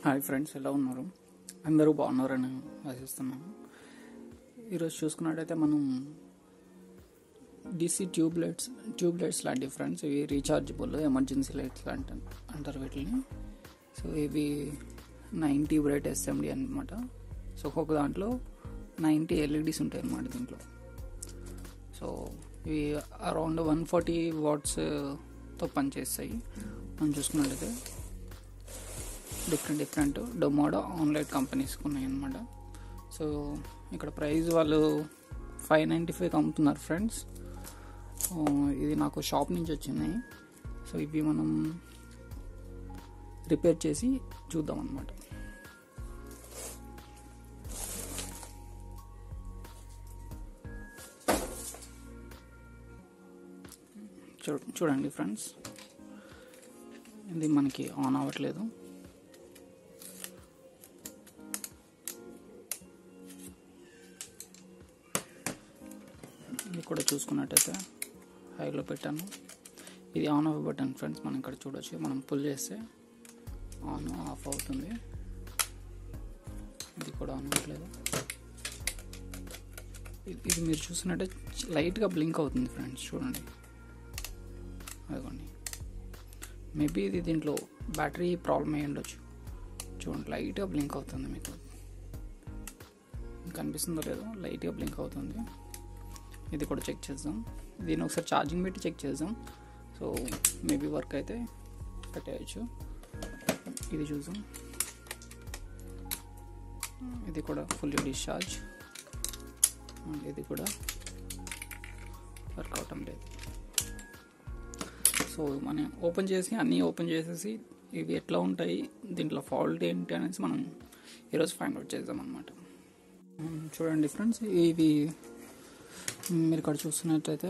Hi friends ఎలా ఉన్నారు అందరూ బాగున్నారని ఆశిస్తున్నాను ఈరోజు చూసుకున్నట్టయితే మనం DC tube lights tube lights లాంటి ఫ్రెండ్స్ ఇవి రీఛార్జబుల్ ఎమర్జెన్సీ లైట్స్ లాంటి అంటారు వీటిని సో ఇవి నైంటీ బ్రైట్ ఎస్ఎండి అనమాట సో ఒక్కొక్క దాంట్లో నైంటీ ఎల్ఈడీస్ ఉంటాయి అన్నమాట దీంట్లో సో ఇవి అరౌండ్ వన్ ఫార్టీ వాట్స్తో పనిచేస్తాయి మనం చూసుకున్నట్టయితే డిఫరెంట్ డిఫరెంట్ డొమోడో ఆన్లైన్ కంపెనీస్ ఉన్నాయి అనమాట సో ఇక్కడ ప్రైస్ వాళ్ళు ఫైవ్ నైంటీ ఫైవ్కి అమ్ముతున్నారు ఫ్రెండ్స్ ఇది నాకు షాప్ నుంచి వచ్చినాయి సో ఇవి మనం రిపేర్ చేసి చూద్దాం అనమాట చూ చూడండి ఫ్రెండ్స్ ఇది మనకి ఆన్ అవ్వట్లేదు ఇది కూడా చూసుకున్నట్టయితే హైలో పెట్టాను ఇది ఆన్ ఆఫ్ బటన్ ఫ్రెండ్స్ మనం ఇక్కడ చూడొచ్చు మనం పుల్ చేస్తే ఆన్ ఆఫ్ అవుతుంది ఇది కూడా ఆన్ అవ్వట్లేదు ఇది- ఇది మీరు చూసినట్టే లైట్గా బ్లింక్ అవుతుంది ఫ్రెండ్స్ చూడండి అదిగోండి మేబీ ఇది దీంట్లో బ్యాటరీ ప్రాబ్లం అయ్యి ఉండొచ్చు చూడండి లైట్గా బ్లింక్ అవుతుంది మీకు కనిపిస్తుందో లేదో లైట్గా బ్లింక్ అవుతుంది ఇది కూడా చెక్ చేద్దాం దీన్ని ఒకసారి ఛార్జింగ్ పెట్టి చెక్ చేద్దాం సో మేబీ వర్క్ అయితే పెట్టేయచ్చు ఇది చూద్దాం ఇది కూడా ఫుల్లీ డిశ్చార్జ్ ఇది కూడా వర్క్ అవటం లేదు సో మనం ఓపెన్ చేసి అన్నీ ఓపెన్ చేసేసి ఇవి ఎట్లా ఉంటాయి దీంట్లో ఫాల్ట్ ఏంటి అనేసి మనం ఈరోజు ఫైండ్ అవుట్ చేద్దాం అనమాట చూడండి ఫ్రెండ్స్ ఇవి మీరు ఇక్కడ చూస్తున్నట్టయితే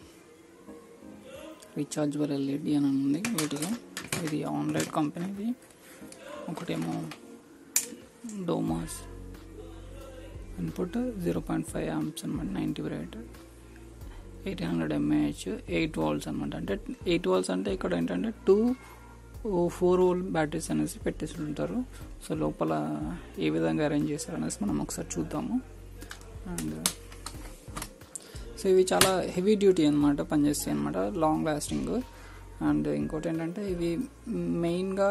రీఛార్జబుల్ ఎల్ఈడి అని ఉంది వీటిలో ఇది ఆన్లైన్ కంపెనీది ఒకటేమో డోమాస్ input zero point five amps అనమాట ninety bright eight hundred mAh eight watts అనమాట అంటే ఎయిట్ వాల్స్ అంటే ఇక్కడ ఏంటంటే టూ ఫోర్ వోల్ బ్యాటరీస్ అనేసి పెట్టేసి ఉంటారు సో లోపల ఏ విధంగా అరేంజ్ చేశారు అనేసి మనం ఒకసారి చూద్దాము అండ్ సో ఇవి చాలా హెవీ డ్యూటీ అనమాట పనిచేస్తాయి అనమాట లాంగ్ లాస్టింగ్ అండ్ ఇంకోటి ఏంటంటే ఇవి మెయిన్గా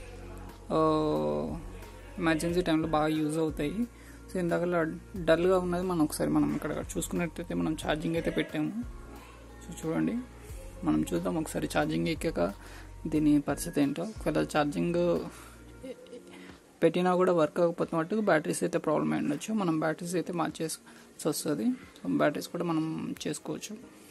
ఎమర్జెన్సీ టైంలో బాగా యూజ్ అవుతాయి సో ఇందాక డల్గా ఉన్నది మనం ఒకసారి మనం ఇక్కడ చూసుకున్నట్టయితే మనం ఛార్జింగ్ అయితే పెట్టాము సో చూడండి మనం చూద్దాం ఒకసారి ఛార్జింగ్ ఎక్కాక దీని పరిస్థితి ఏంటో ఒకవేళ ఛార్జింగ్ పెట్టినా కూడా వర్క్ అవ్వకపోతే మటుకు బ్యాటరీస్ అయితే ప్రాబ్లమ్ అయి ఉండొచ్చు మనం బ్యాటరీస్ అయితే మార్చేసి వస్తుంది సో బ్యాటరీస్ కూడా మనం చేసుకోవచ్చు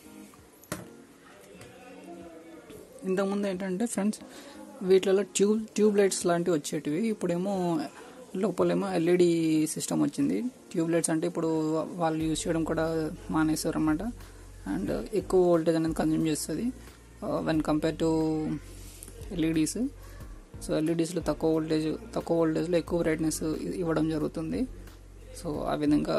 ఇంతకుముందు ఏంటంటే ఫ్రెండ్స్ వీటిలలో ట్యూబ్ ట్యూబ్ లైట్స్ లాంటివి వచ్చేటివి ఇప్పుడేమో లోపలేమో ఎల్ఈడి సిస్టమ్ వచ్చింది ట్యూబ్ లైట్స్ అంటే ఇప్పుడు వాళ్ళు యూజ్ చేయడం కూడా మానేశారు అనమాట అండ్ ఎక్కువ వోల్టేజ్ అనేది కన్జ్యూమ్ చేస్తుంది when compare to LEDs so ఎల్ఈడీస్లో తక్కువ వోల్టేజ్ తక్కువ వోల్టేజ్లో ఎక్కువ బ్రైట్నెస్ ఇవ్వడం జరుగుతుంది సో ఆ విధంగా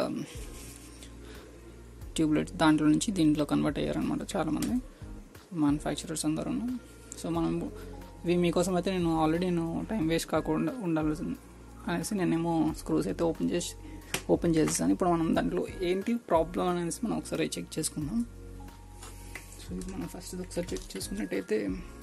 ట్యూబ్ లైట్స్ దాంట్లో నుంచి దీంట్లో కన్వర్ట్ అయ్యారనమాట చాలామంది మ్యానుఫ్యాక్చరర్స్ అందరూ సో మనం ఇవి మీకోసం అయితే నేను ఆల్రెడీ నేను టైం వేస్ట్ కాకుండా ఉండాలి అనేసి నేనేమో స్క్రూస్ అయితే ఓపెన్ చేసి ఓపెన్ చేసేసాను ఇప్పుడు మనం దాంట్లో ఏంటి ప్రాబ్లం అనేసి మనం ఒకసారి చెక్ చేసుకుందాం సో ఇది మనం ఫస్ట్ ఒకసారి చెక్ చేసుకున్నట్టయితే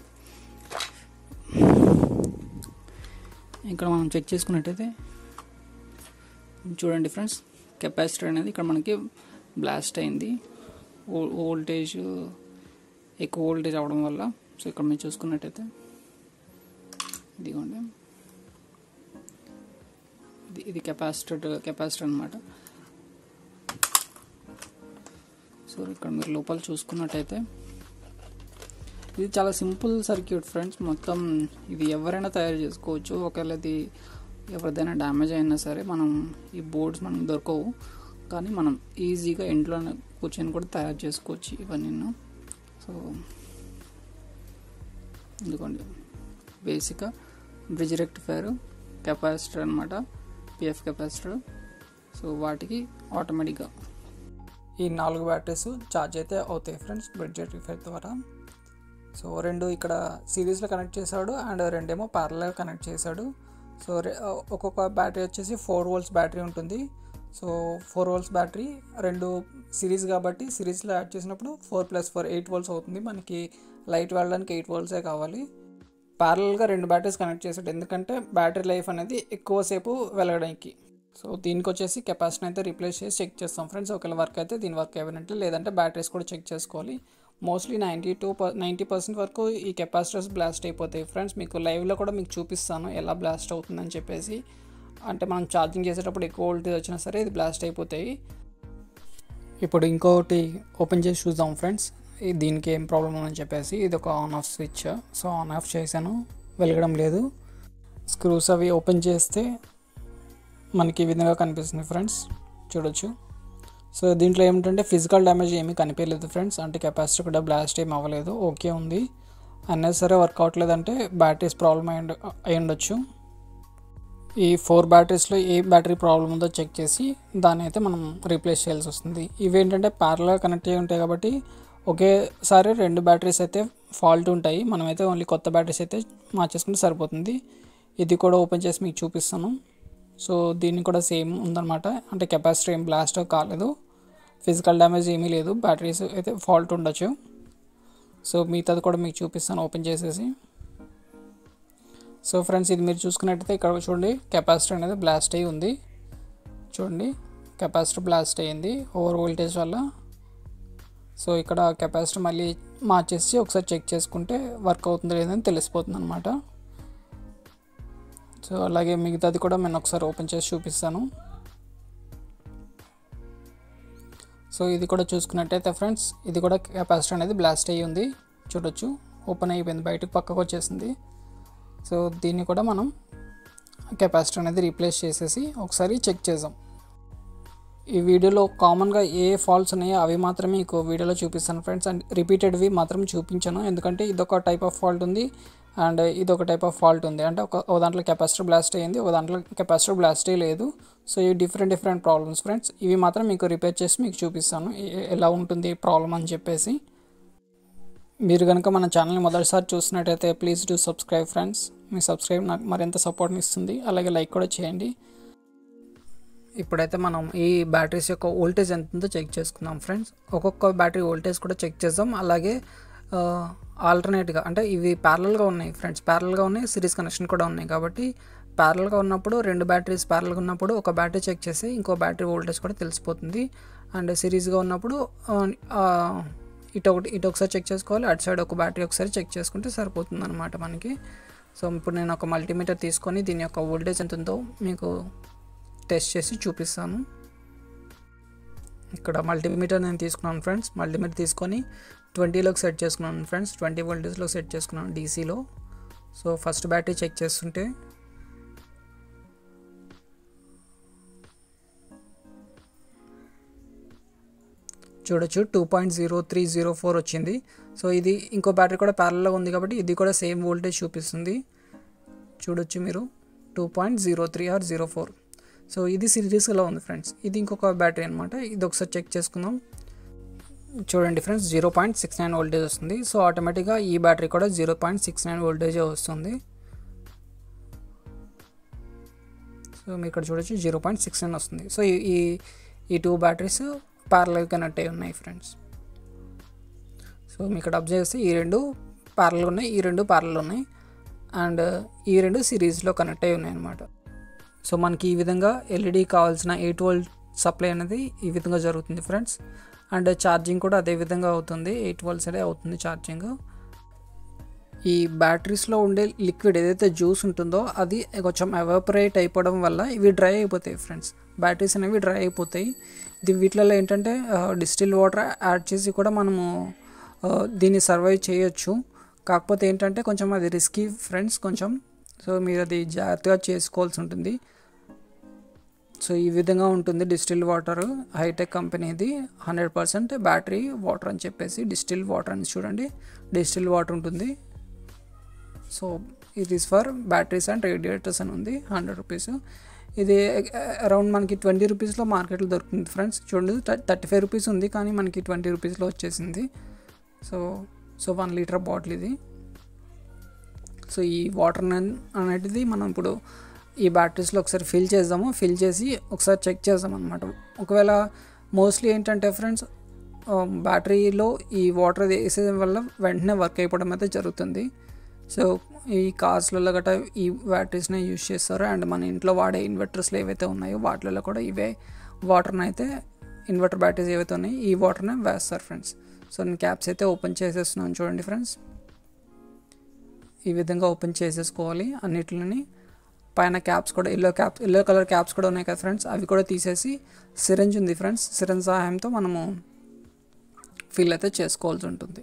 ఇక్కడ మనం చెక్ చేసుకున్నట్టయితే చూడండి ఫ్రెండ్స్ కెపాసిటర్ అనేది ఇక్కడ మనకి బ్లాస్ట్ అయింది వోల్టేజ్ ఎక్కువ వోల్టేజ్ అవడం వల్ల సో ఇక్కడ మీరు చూసుకున్నట్టయితే ఇదిగోండి ఇది ఇది కెపాసిటర్ కెపాసిటర్ అనమాట సో ఇక్కడ మీరు లోపల చూసుకున్నట్టయితే ఇది చాలా సింపుల్ సర్క్యూట్ ఫ్రెండ్స్ మొత్తం ఇది ఎవరైనా తయారు చేసుకోవచ్చు ఒకవేళ ఇది ఎవరిదైనా డ్యామేజ్ అయినా సరే మనం ఈ బోర్డ్స్ మనకు దొరకవు కానీ మనం ఈజీగా ఇంట్లోనే కూర్చొని కూడా తయారు చేసుకోవచ్చు ఇవన్నీ సో ఎందుకండి బేసిక్గా బ్రిడ్జ్ రెక్టిఫైర్ కెపాసిటర్ అనమాట పిఎఫ్ కెపాసిటర్ సో వాటికి ఆటోమేటిక్గా ఈ నాలుగు బ్యాటరీస్ ఛార్జ్ అయితే అవుతాయి ఫ్రెండ్స్ బ్రిడ్జ్ రెక్టిఫైర్ ద్వారా సో రెండు ఇక్కడ సిరీస్లో కనెక్ట్ చేశాడు అండ్ రెండేమో ప్యారల్గా కనెక్ట్ చేశాడు సో రె- ఒక్కొక్క బ్యాటరీ వచ్చేసి ఫోర్ వోల్ట్స్ బ్యాటరీ ఉంటుంది సో ఫోర్ వోల్ట్స్ బ్యాటరీ రెండు సిరీస్ కాబట్టి సిరీస్లో యాడ్ చేసినప్పుడు four plus four eight volts అవుతుంది మనకి లైట్ వెళ్ళడానికి ఎయిట్ వోల్ట్సే కావాలి ప్యారల్గా రెండు బ్యాటరీస్ కనెక్ట్ చేసాడు ఎందుకంటే బ్యాటరీ లైఫ్ అనేది ఎక్కువసేపు వెళ్ళడానికి సో దీనికి వచ్చేసి కెపాసిటీ అయితే రీప్లేస్ చేసి చెక్ చేస్తాం ఫ్రెండ్స్ ఒకవేళ వర్క్ అయితే దీని వర్క్ అయినట్టు లేదంటే బ్యాటరీస్ కూడా చెక్ చేసుకోవాలి mostly ninety two ninety percent వరకు ఈ కెపాసిటర్స్ బ్లాస్ట్ అయిపోతాయి ఫ్రెండ్స్ మీకు లైవ్లో కూడా మీకు చూపిస్తాను ఎలా బ్లాస్ట్ అవుతుందని చెప్పేసి అంటే మనం ఛార్జింగ్ చేసేటప్పుడు ఎక్కువ వోల్టేజ్ వచ్చినా సరే ఇది బ్లాస్ట్ అయిపోతాయి ఇప్పుడు ఇంకొకటి ఓపెన్ చేసి చూద్దాం ఫ్రెండ్స్ ఈ- దీనికి ఏం ప్రాబ్లం ఉందని చెప్పేసి ఇది ఒక on off switch so on off చేశాను వెలగడం లేదు స్క్రూస్ అవి ఓపెన్ చేస్తే మనకి ఈ విధంగా కనిపిస్తుంది ఫ్రెండ్స్ చూడొచ్చు సో దీంట్లో ఏమిటంటే ఫిజికల్ డ్యామేజ్ ఏమీ కనిపించలేదు ఫ్రెండ్స్ అంటే కెపాసిటీ కూడా బ్లాస్ట్ ఏమి అవ్వలేదు ఓకే ఉంది అన్నది సరే వర్క్ అవ్వట్లేదంటే బ్యాటరీస్ ప్రాబ్లమ్ అయి ఉండ- అయి ఉండొచ్చు ఈ ఫోర్ బ్యాటరీస్లో ఏ బ్యాటరీ ప్రాబ్లం ఉందో చెక్ చేసి దాన్ని అయితే మనం రీప్లేస్ చేయాల్సి వస్తుంది ఇవి ఏంటంటే ప్యారల్గా కనెక్ట్ అయ్యి ఉంటాయి కాబట్టి ఒకేసారి రెండు బ్యాటరీస్ అయితే ఫాల్ట్ ఉంటాయి మనమైతే ఓన్లీ కొత్త బ్యాటరీస్ అయితే మార్చేసుకుంటే సరిపోతుంది ఇది కూడా ఓపెన్ చేసి మీకు చూపిస్తాను సో దీన్ని కూడా సేమ్ ఉందన్నమాట అంటే కెపాసిటీ ఏం బ్లాస్ట్ కాలేదు ఫిజికల్ డ్యామేజ్ ఏమీ లేదు బ్యాటరీస్ అయితే ఫాల్ట్ ఉండొచ్చు సో మిగతాది కూడా మీకు చూపిస్తాను ఓపెన్ చేసేసి సో ఫ్రెండ్స్ ఇది మీరు చూసుకున్నట్టయితే ఇక్కడ చూడండి కెపాసిటర్ అనేది బ్లాస్ట్ అయ్యి ఉంది చూడండి కెపాసిటర్ బ్లాస్ట్ అయ్యింది ఓవర్ వోల్టేజ్ వల్ల సో ఇక్కడ కెపాసిటర్ మళ్ళీ మార్చేసి ఒకసారి చెక్ చేసుకుంటే వర్క్ అవుతుందో లేదని తెలిసిపోతుంది అనమాట సో అలాగే మిగతాది కూడా నేను ఒకసారి ఓపెన్ చేసి చూపిస్తాను సో ఇది కూడా చూసుకున్నట్టయితే ఫ్రెండ్స్ ఇది కూడా కెపాసిటర్ అనేది బ్లాస్ట్ అయ్యి ఉంది చూడొచ్చు ఓపెన్ అయిపోయింది బయటకు పక్కకు వచ్చేసింది సో దీన్ని కూడా మనం కెపాసిటర్ అనేది రీప్లేస్ చేసేసి ఒకసారి చెక్ చేద్దాం ఈ వీడియోలో కామన్గా ఏ ఫాల్ట్స్ ఉన్నాయో అవి మాత్రమే మీకు వీడియోలో చూపిస్తాను ఫ్రెండ్స్ అండ్ రిపీటెడ్వి మాత్రం చూపించాను ఎందుకంటే ఇదొక టైప్ ఆఫ్ ఫాల్ట్ ఉంది అండ్ ఇదొక టైప్ ఆఫ్ ఫాల్ట్ ఉంది అంటే ఒక ఒక దాంట్లో కెపాసిటర్ బ్లాస్ట్ అయ్యింది ఒక దాంట్లో కెపాసిటర్ బ్లాస్ట్ లేదు సో ఇవి డిఫరెంట్ డిఫరెంట్ ప్రాబ్లమ్స్ ఫ్రెండ్స్ ఇవి మాత్రం మీకు రిపేర్ చేసి మీకు చూపిస్తాను ఏ- ఎలా ఉంటుంది ప్రాబ్లం అని చెప్పేసి మీరు కనుక మన ఛానల్ని మొదటిసారి చూసినట్టయితే ప్లీజ్ డూ సబ్స్క్రైబ్ ఫ్రెండ్స్ మీ సబ్స్క్రైబ్ నాకు మరింత సపోర్ట్ని ఇస్తుంది అలాగే లైక్ కూడా చేయండి ఇప్పుడైతే మనం ఈ బ్యాటరీస్ యొక్క వోల్టేజ్ ఎంత ఉందో చెక్ చేసుకుందాం ఫ్రెండ్స్ ఒక్కొక్క బ్యాటరీ వోల్టేజ్ కూడా చెక్ చేద్దాం అలాగే ఆల్టర్నేట్గా అంటే ఇవి ప్యారల్గా ఉన్నాయి ఫ్రెండ్స్ ప్యారల్గా ఉన్నాయి సిరీస్ కనెక్షన్ కూడా ఉన్నాయి కాబట్టి ప్యారల్గా ఉన్నప్పుడు రెండు బ్యాటరీస్ ప్యారల్గా ఉన్నప్పుడు ఒక బ్యాటరీ చెక్ చేసి ఇంకో బ్యాటరీ వోల్టేజ్ కూడా తెలిసిపోతుంది అండ్ సిరీస్గా ఉన్నప్పుడు ఆ, ఆ, ఇటు ఒకటి ఇటు ఒకసారి చెక్ చేసుకోవాలి అటు సైడ్ ఒక బ్యాటరీ ఒకసారి చెక్ చేసుకుంటే సరిపోతుంది అనమాట మనకి సో ఇప్పుడు నేను ఒక మల్టీమీటర్ తీసుకొని దీని యొక్క వోల్టేజ్ ఎంత ఉందో మీకు టెస్ట్ చేసి చూపిస్తాను ఇక్కడ మల్టీమీటర్ నేను తీసుకున్నాను ఫ్రెండ్స్ మల్టీమీటర్ తీసుకొని ట్వంటీలోకి సెట్ చేసుకున్నాను ఫ్రెండ్స్ ట్వంటీ వోల్టేజ్లో సెట్ చేసుకున్నాను డీసీలో సో ఫస్ట్ బ్యాటరీ చెక్ చేస్తుంటే చూడొచ్చు two point zero three zero four వచ్చింది సో ఇది ఇంకో బ్యాటరీ కూడా ప్యారల్లో ఉంది కాబట్టి ఇది కూడా సేమ్ వోల్టేజ్ చూపిస్తుంది చూడొచ్చు మీరు two point zero three or zero four so ఇది సిరీస్లో ఉంది ఫ్రెండ్స్ ఇది ఇంకొక బ్యాటరీ అనమాట ఇది ఒకసారి చెక్ చేసుకుందాం చూడండి friends zero point six nine voltage వస్తుంది సో ఆటోమేటిక్గా ఈ బ్యాటరీ కూడా zero point six nine voltage వస్తుంది సో మీరు ఇక్కడ చూడొచ్చు జీరో పాయింట్ సిక్స్ నైన్ వస్తుంది సో ఈ- ఈ ఈ టూ బ్యాటరీస్ ప్యారలల్ కనెక్ట్ అయి ఉన్నాయి ఫ్రెండ్స్ సో మీకు ఇక్కడ అబ్జర్వ్ చేస్తే ఈ రెండు ప్యారల్ ఉన్నాయి ఈ రెండు ప్యారల్ ఉన్నాయి అండ్ ఈ రెండు సిరీస్లో కనెక్ట్ అయి ఉన్నాయి అనమాట సో మనకి ఈ విధంగా ఎల్ఈడి కావాల్సిన ఎయిట్ వోల్ట్ సప్లై అనేది ఈ విధంగా జరుగుతుంది ఫ్రెండ్స్ అండ్ ఛార్జింగ్ కూడా అదే విధంగా అవుతుంది ఎయిట్ వోల్ట్స్ అనే అవుతుంది ఛార్జింగ్ ఈ బ్యాటరీస్లో ఉండే లిక్విడ్ ఏదైతే జ్యూస్ ఉంటుందో అది కొంచెం ఎవాపరేట్ అయిపోవడం వల్ల ఇవి డ్రై అయిపోతాయి ఫ్రెండ్స్ బ్యాటరీస్ అనేవి డ్రై అయిపోతాయి ఇది వీటిలలో ఏంటంటే డిస్టిల్ వాటర్ యాడ్ చేసి కూడా మనము ఆ, దీన్ని సర్వైవ్ చేయొచ్చు కాకపోతే ఏంటంటే కొంచెం అది రిస్కీ ఫ్రెండ్స్ కొంచెం సో మీరు అది జాగ్రత్తగా చేసుకోవాల్సి ఉంటుంది సో ఈ విధంగా ఉంటుంది డిస్టిల్ వాటర్ హైటెక్ కంపెనీది హండ్రెడ్ పర్సెంట్ బ్యాటరీ వాటర్ అని చెప్పేసి డిస్టిల్ వాటర్ అని చూడండి డిస్టిల్ వాటర్ ఉంటుంది so it is for batteries and radiators అని ఉంది హండ్రెడ్ రూపీస్ ఇది అరౌండ్ మనకి ట్వంటీ రూపీస్లో మార్కెట్లో దొరుకుతుంది ఫ్రెండ్స్ చూడండి థర్టీ ఫైవ్ రూపీస్ ఉంది కానీ మనకి ట్వంటీ రూపీస్లో వచ్చేసింది so so one litre bottle ఇది సో ఈ వాటర్ అనేది మనం ఇప్పుడు ఈ బ్యాటరీస్లో ఒకసారి ఫిల్ చేద్దాము ఫిల్ చేసి ఒకసారి చెక్ చేద్దాం అనమాట ఒకవేళ మోస్ట్లీ ఏంటంటే ఫ్రెండ్స్ బ్యాటరీలో ఈ వాటర్ వేసేయడం వల్ల వెంటనే వర్క్ అయిపోవడం అయితే జరుగుతుంది సో ఈ కార్స్లలో గట్రా ఈ బ్యాటరీస్ని యూజ్ చేస్తారు అండ్ మన ఇంట్లో వాడే ఇన్వర్టర్స్లో ఏవైతే ఉన్నాయో వాటిలలో కూడా ఇవే వాటర్ని అయితే ఇన్వర్టర్ బ్యాటరీస్ ఏవైతే ఉన్నాయో ఈ వాటర్ని వేస్తారు ఫ్రెండ్స్ సో నేను క్యాప్స్ అయితే ఓపెన్ చేసేస్తున్నాను చూడండి ఫ్రెండ్స్ ఈ విధంగా ఓపెన్ చేసేసుకోవాలి అన్నిటిని పైన క్యాప్స్ కూడా yellow caps yellow colour caps కూడా ఉన్నాయి కదా ఫ్రెండ్స్ అవి కూడా తీసేసి సిరంజ్ ఉంది ఫ్రెండ్స్ సిరంజ్ సహాయంతో మనము ఫిల్ అయితే చేసుకోవాల్సి ఉంటుంది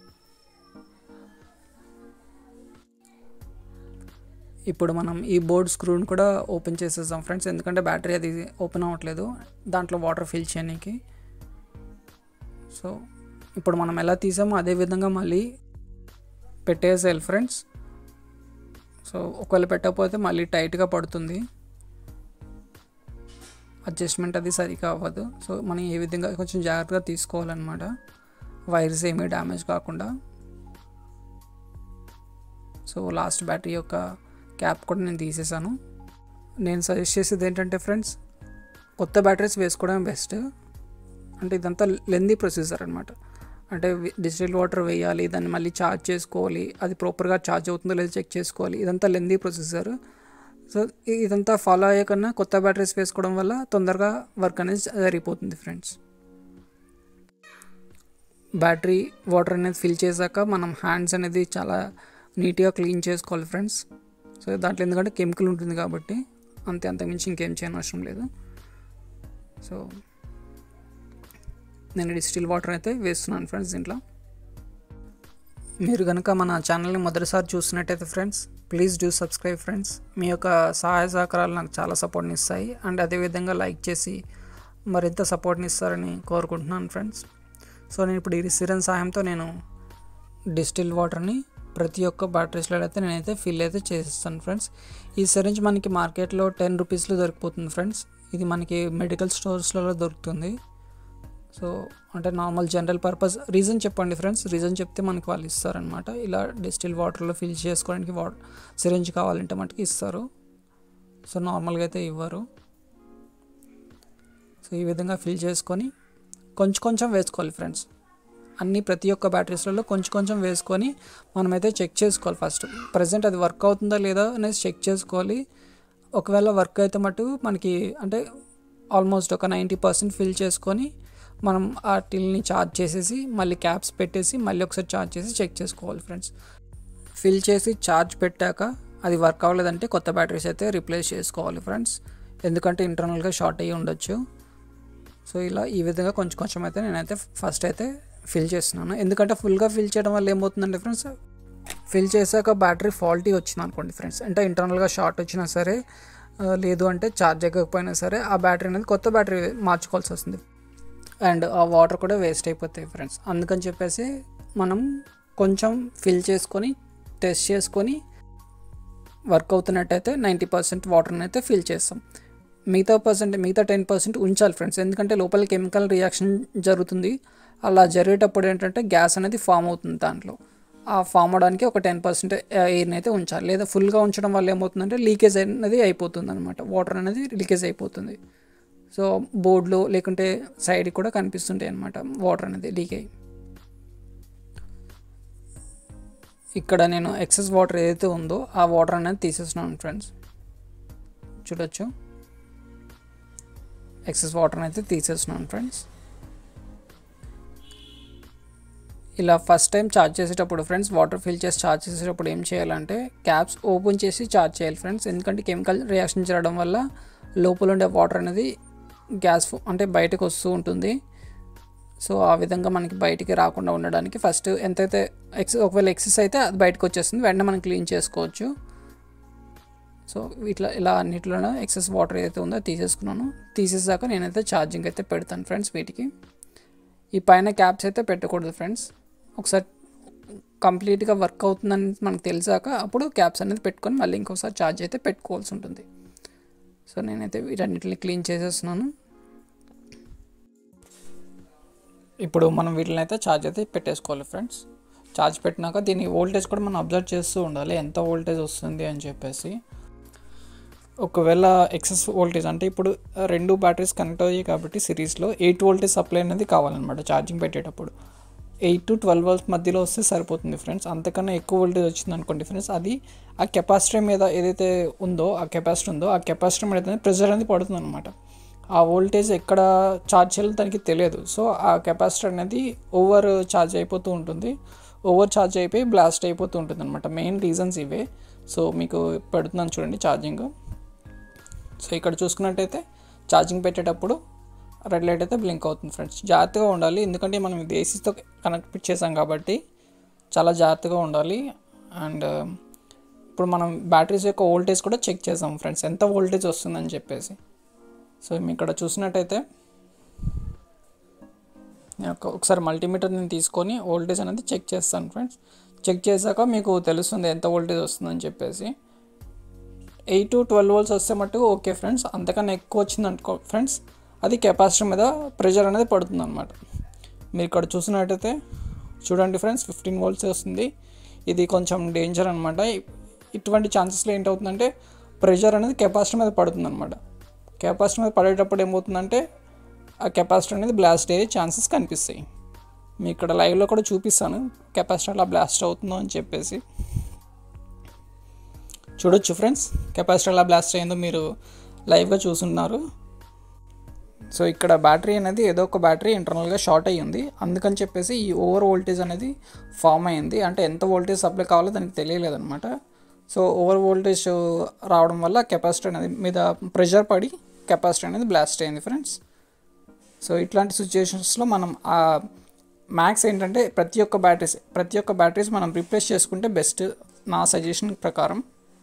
ఇప్పుడు మనం ఈ బోర్డ్ స్క్రూని కూడా ఓపెన్ చేసేస్తాం ఫ్రెండ్స్ ఎందుకంటే బ్యాటరీ అది ఓపెన్ అవ్వట్లేదు దాంట్లో వాటర్ ఫిల్ చేయడానికి సో ఇప్పుడు మనం ఎలా తీసామో అదే విధంగా మళ్ళీ పెట్టేసేయాలి ఫ్రెండ్స్ సో ఒకవేళ పెట్టకపోతే మళ్ళీ టైట్గా పడుతుంది అడ్జస్ట్మెంట్ అది సరిగా అవ్వదు సో మనం ఏ విధంగా కొంచెం జాగ్రత్తగా తీసుకోవాలన్నమాట వైర్స్ ఏమీ డ్యామేజ్ కాకుండా సో లాస్ట్ బ్యాటరీ యొక్క క్యాప్ కూడా నేను తీసేసాను నేను సజెస్ట్ చేసేది ఏంటంటే ఫ్రెండ్స్ కొత్త బ్యాటరీస్ వేసుకోవడం బెస్ట్ అంటే ఇదంతా లెందీ ప్రొసీజర్ అనమాట అంటే డిజిటల్ వాటర్ వేయాలి దాన్ని మళ్ళీ ఛార్జ్ చేసుకోవాలి అది ప్రాపర్గా ఛార్జ్ అవుతుందో లేదో చెక్ చేసుకోవాలి ఇదంతా లెందీ ప్రొసీజర్ సో ఇదంతా ఫాలో అయ్యే కన్నా కొత్త బ్యాటరీస్ వేసుకోవడం వల్ల తొందరగా వర్క్ అనేది జరిగిపోతుంది ఫ్రెండ్స్ బ్యాటరీ వాటర్ అనేది ఫిల్ చేశాక మనం హ్యాండ్స్ అనేది చాలా నీట్గా క్లీన్ చేసుకోవాలి ఫ్రెండ్స్ సో దాంట్లో ఎందుకంటే కెమికల్ ఉంటుంది కాబట్టి అంతే అంతకుమించి ఇంకేం చేయని అవసరం లేదు సో నేను డిస్టిల్ వాటర్ అయితే వేస్తున్నాను ఫ్రెండ్స్ దీంట్లో మీరు కనుక మన ఛానల్ని మొదటిసారి చూస్తున్నట్టయితే friends please do subscribe friends మీ యొక్క సహాయ సహకారాలు నాకు చాలా సపోర్ట్ని ఇస్తాయి అండ్ అదేవిధంగా లైక్ చేసి మరింత సపోర్ట్ని ఇస్తారని కోరుకుంటున్నాను ఫ్రెండ్స్ సో నేను ఇప్పుడు ఈ సిరన్ సహాయంతో నేను డిస్టిల్ వాటర్ని ప్రతి ఒక్క బ్యాటరీస్లో అయితే నేనైతే ఫిల్ అయితే చేసిస్తాను ఫ్రెండ్స్ ఈ సిరంజ్ మనకి మార్కెట్లో టెన్ రూపీస్లో దొరికిపోతుంది ఫ్రెండ్స్ ఇది మనకి మెడికల్ స్టోర్స్లలో దొరుకుతుంది సో అంటే నార్మల్ జనరల్ పర్పస్ రీజన్ చెప్పండి ఫ్రెండ్స్ రీజన్ చెప్తే మనకి వాళ్ళు ఇస్తారనమాట ఇలా డిస్టిల్ వాటర్లో ఫిల్ చేసుకోవడానికి వాటర్ సిరంజ్ కావాలంటే మటుకు ఇస్తారు సో నార్మల్గా అయితే ఇవ్వరు సో ఈ విధంగా ఫిల్ చేసుకొని కొంచెం కొంచెం వేసుకోవాలి ఫ్రెండ్స్ అన్ని ప్రతి ఒక్క బ్యాటరీస్లలో కొంచెం కొంచెం వేసుకొని మనమైతే చెక్ చేసుకోవాలి ఫస్ట్ ప్రజెంట్ అది వర్క్ అవుతుందా లేదా అనేది చెక్ చేసుకోవాలి ఒకవేళ వర్క్ అయితే మటు మనకి అంటే ఆల్మోస్ట్ ఒక నైంటీ పర్సెంట్ ఫిల్ చేసుకొని మనం ఆ టిల్ని ఛార్జ్ చేసేసి మళ్ళీ క్యాప్స్ పెట్టేసి మళ్ళీ ఒకసారి ఛార్జ్ చేసి చెక్ చేసుకోవాలి ఫ్రెండ్స్ ఫిల్ చేసి ఛార్జ్ పెట్టాక అది వర్క్ అవ్వలేదంటే కొత్త బ్యాటరీస్ అయితే రిప్లేస్ చేసుకోవాలి ఫ్రెండ్స్ ఎందుకంటే ఇంటర్నల్గా షార్ట్ అయ్యి ఉండొచ్చు సో ఇలా ఈ విధంగా కొంచెం కొంచెం అయితే నేనైతే ఫస్ట్ అయితే ఫిల్ చేస్తున్నాను ఎందుకంటే ఫుల్గా ఫిల్ చేయడం వల్ల ఏమవుతుందంటే ఫ్రెండ్స్ ఫిల్ చేశాక బ్యాటరీ ఫాల్టీ వచ్చింది అనుకోండి ఫ్రెండ్స్ అంటే ఇంటర్నల్గా షార్ట్ వచ్చినా సరే లేదు అంటే ఛార్జ్ ఎక్కకపోయినా సరే ఆ బ్యాటరీ అనేది కొత్త బ్యాటరీ మార్చుకోవాల్సి వస్తుంది అండ్ ఆ వాటర్ కూడా వేస్ట్ అయిపోతాయి ఫ్రెండ్స్ అందుకని చెప్పేసి మనం కొంచెం ఫిల్ చేసుకొని టెస్ట్ చేసుకొని వర్క్ అవుతున్నట్టయితే నైంటీ పర్సెంట్ వాటర్ని అయితే ఫిల్ చేస్తాం మిగతా పర్సెంట్ మిగతా టెన్ పర్సెంట్ ఉంచాలి ఫ్రెండ్స్ ఎందుకంటే లోపల కెమికల్ రియాక్షన్ జరుగుతుంది అలా జరిగేటప్పుడు ఏంటంటే గ్యాస్ అనేది ఫామ్ అవుతుంది దాంట్లో ఆ ఫామ్ అవడానికి ఒక టెన్ పర్సెంట్ ఎయిర్ని అయితే ఉంచాలి లేదా ఫుల్గా ఉంచడం వల్ల ఏమవుతుందంటే లీకేజ్ అనేది అయిపోతుంది అనమాట వాటర్ అనేది లీకేజ్ అయిపోతుంది సో బోర్డులో లేకుంటే సైడ్ కూడా కనిపిస్తుంటాయి అనమాట వాటర్ అనేది లీక్ అయ్యి ఇక్కడ నేను ఎక్సెస్ వాటర్ ఏదైతే ఉందో ఆ వాటర్ అనేది తీసేస్తున్నాను ఫ్రెండ్స్ చూడొచ్చు ఎక్సెస్ వాటర్ అయితే తీసేస్తున్నాను ఫ్రెండ్స్ ఇలా ఫస్ట్ టైం ఛార్జ్ చేసేటప్పుడు ఫ్రెండ్స్ వాటర్ ఫిల్ చేసి ఛార్జ్ చేసేటప్పుడు ఏం చేయాలంటే క్యాప్స్ ఓపెన్ చేసి ఛార్జ్ చేయాలి ఫ్రెండ్స్ ఎందుకంటే కెమికల్ రియాక్షన్ జరగడం వల్ల లోపల ఉండే వాటర్ అనేది గ్యాస్ అంటే బయటకు వస్తూ ఉంటుంది సో ఆ విధంగా మనకి బయటికి రాకుండా ఉండడానికి ఫస్ట్ ఎంతైతే ఎక్స్ ఒకవేళ ఎక్సెస్ అయితే అది బయటకు వచ్చేస్తుంది వెంటనే మనం క్లీన్ చేసుకోవచ్చు సో ఇట్లా ఇలా అన్నిట్లోనే ఎక్సెస్ వాటర్ ఏదైతే ఉందో తీసేసుకున్నాను తీసేసాక నేనైతే ఛార్జింగ్ అయితే పెడతాను ఫ్రెండ్స్ వీటికి ఈ పైన క్యాప్స్ అయితే పెట్టకూడదు ఫ్రెండ్స్ ఒకసారి కంప్లీట్గా వర్క్ అవుతుందని మనకు తెలిసాక అప్పుడు క్యాప్స్ అనేది పెట్టుకొని మళ్ళీ ఇంకోసారి ఛార్జ్ అయితే పెట్టుకోవాల్సి ఉంటుంది సో నేనైతే వీటన్నిటిని క్లీన్ చేసేస్తున్నాను ఇప్పుడు మనం వీటిని అయితే ఛార్జ్ అయితే పెట్టేసుకోవాలి ఫ్రెండ్స్ ఛార్జ్ పెట్టినాక దీని వోల్టేజ్ కూడా మనం అబ్జర్వ్ చేస్తూ ఉండాలి ఎంత వోల్టేజ్ వస్తుంది అని చెప్పేసి ఒకవేళ ఎక్సెస్ వోల్టేజ్ అంటే ఇప్పుడు రెండు బ్యాటరీస్ కనెక్ట్ అయ్యాయి కాబట్టి సిరీస్లో ఎయిట్ వోల్టేజ్ సప్లై అనేది కావాలన్నమాట ఛార్జింగ్ పెట్టేటప్పుడు ఎయిట్ టు ట్వెల్వ్ వోల్ట్స్ మధ్యలో వస్తే సరిపోతుంది ఫ్రెండ్స్ అంతకన్నా ఎక్కువ వోల్టేజ్ వచ్చింది అనుకోండి ఫ్రెండ్స్ అది ఆ కెపాసిటర్ మీద ఏదైతే ఉందో ఆ కెపాసిటర్ ఉందో ఆ కెపాసిటర్ మీద అయితే ప్రెషర్ అనేది పడుతుంది అనమాట ఆ వోల్టేజ్ ఎక్కడ ఛార్జ్ చేయాలో దానికి తెలియదు సో ఆ కెపాసిటర్ అనేది ఓవర్ ఛార్జ్ అయిపోతూ ఉంటుంది ఓవర్ ఛార్జ్ అయిపోయి బ్లాస్ట్ అయిపోతూ ఉంటుంది అనమాట మెయిన్ రీజన్స్ ఇవే సో మీకు పెడుతున్నాను చూడండి ఛార్జింగ్ సో ఇక్కడ చూసుకున్నట్టయితే ఛార్జింగ్ పెట్టేటప్పుడు రెడ్ లైట్ అయితే బ్లింక్ అవుతుంది ఫ్రెండ్స్ జాగ్రత్తగా ఉండాలి ఎందుకంటే మనం ఇది ఏసీతో కనెక్ట్ చేసాం కాబట్టి చాలా జాగ్రత్తగా ఉండాలి అండ్ ఇప్పుడు మనం బ్యాటరీస్ యొక్క వోల్టేజ్ కూడా చెక్ చేసాం ఫ్రెండ్స్ ఎంత వోల్టేజ్ వస్తుందని చెప్పేసి సో మీ ఇక్కడ చూసినట్టయితే నేను ఒక- ఒకసారి మల్టీమీటర్ నేను తీసుకొని వోల్టేజ్ అనేది చెక్ చేస్తాను ఫ్రెండ్స్ చెక్ చేశాక మీకు తెలుస్తుంది ఎంత వోల్టేజ్ వస్తుందని చెప్పేసి ఎయిట్ టు ట్వెల్వ్ వోల్ట్స్ వస్తే మట్టుకు ఓకే ఫ్రెండ్స్ అంతకన్నా ఎక్కువ వచ్చింది అనుకో ఫ్రెండ్స్ అది కెపాసిటర్ మీద ప్రెషర్ అనేది పడుతుంది అనమాట మీరు ఇక్కడ చూసినట్టయితే చూడండి ఫ్రెండ్స్ ఫిఫ్టీన్ వోల్ట్స్ వస్తుంది ఇది కొంచెం డేంజర్ అనమాట ఇటువంటి ఛాన్సెస్లో ఏంటవుతుందంటే ప్రెషర్ అనేది కెపాసిటర్ మీద పడుతుంది అనమాట కెపాసిటర్ మీద పడేటప్పుడు ఏమవుతుందంటే ఆ కెపాసిటర్ అనేది బ్లాస్ట్ అయ్యే ఛాన్సెస్ కనిపిస్తాయి మీ ఇక్కడ లైవ్లో కూడా చూపిస్తాను కెపాసిటర్ అలా బ్లాస్ట్ అవుతుందో అని చెప్పేసి చూడొచ్చు ఫ్రెండ్స్ కెపాసిటర్ ఎలా బ్లాస్ట్ అయిందో మీరు లైవ్గా చూస్తున్నారు సో ఇక్కడ బ్యాటరీ అనేది ఏదో ఒక బ్యాటరీ ఇంటర్నల్గా షార్ట్ అయ్యి ఉంది అందుకని చెప్పేసి ఈ ఓవర్ వోల్టేజ్ అనేది ఫామ్ అయింది అంటే ఎంత వోల్టేజ్ సప్లై కావాలో దానికి తెలియలేదన్నమాట సో ఓవర్ వోల్టేజ్ రావడం వల్ల కెపాసిటర్ అనేది మీద ప్రెషర్ పడి కెపాసిటర్ అనేది బ్లాస్ట్ అయింది ఫ్రెండ్స్ సో ఇట్లాంటి సిచ్యుయేషన్స్లో మనం ఆ మ్యాక్స్ ఏంటంటే ప్రతి ఒక్క బ్యాటరీస్ ప్రతి ఒక్క బ్యాటరీస్ మనం రిప్లేస్ చేసుకుంటే బెస్ట్ నా సజెషన్ ప్రకారం